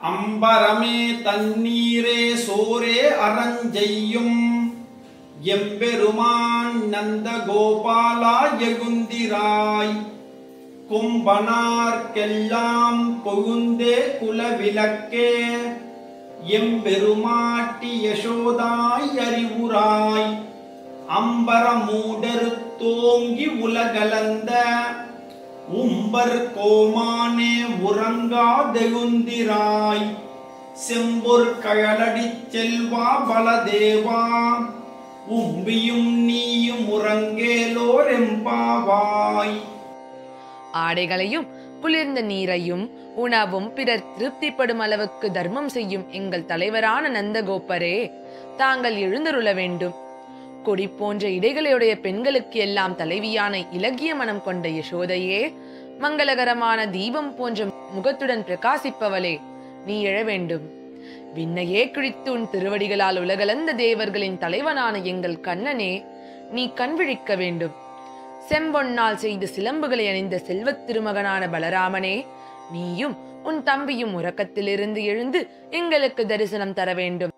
அம்பரமே தண்ணீரே சோரே அறஞ்செய்யும் எம்பெருமான் நந்த கோபாலா எகுந்திராய் கும்பனார்க்கெல்லாம் கொழுந்தே குலவிளக்கே எம்பெருமாட்டி யசோதாய் அறிவுராய் அம்பரமூடரு தோங்கி உலகலந்த உம்பர் கோமானே உறங்காதெகுந்திராய் செம்பொர் கழலடிச் செல்வா பலதேவா உம்பியும் நீயும் உறங்கேலோர் எம்பாவாய் ஆடைகளையும் குளிர்ந்த நீரையும் உணவும் பிறர் திருப்திப்படும் அளவுக்கு தர்மம் செய்யும் எங்கள் தலைவரான நந்தகோபரே தாங்கள் எழுந்தருள வேண்டும் கொடி போன்ற இடைகளையுடைய பெண்களுக்கு எல்லாம் தலைவியான இலகிய மனம் கொண்ட யசோதையே மங்களகரமான தீபம் போன்ற முகத்துடன் பிரகாசிப்பவளே நீ எழ வேண்டும் விண்ணையே கிழித்து உன் திருவடிகளால் உலகளந்த தேவர்களின் தலைவனான எங்கள் கண்ணனே நீ கண் விழிக்க வேண்டும் செம்பொன்னால் செய்த சிலம்புகளை அணிந்த செல்வத் திருமகனான பலராமனே நீயும் உன் தம்பியும் உறக்கத்திலிருந்து எழுந்து எங்களுக்கு தரிசனம் தர வேண்டும்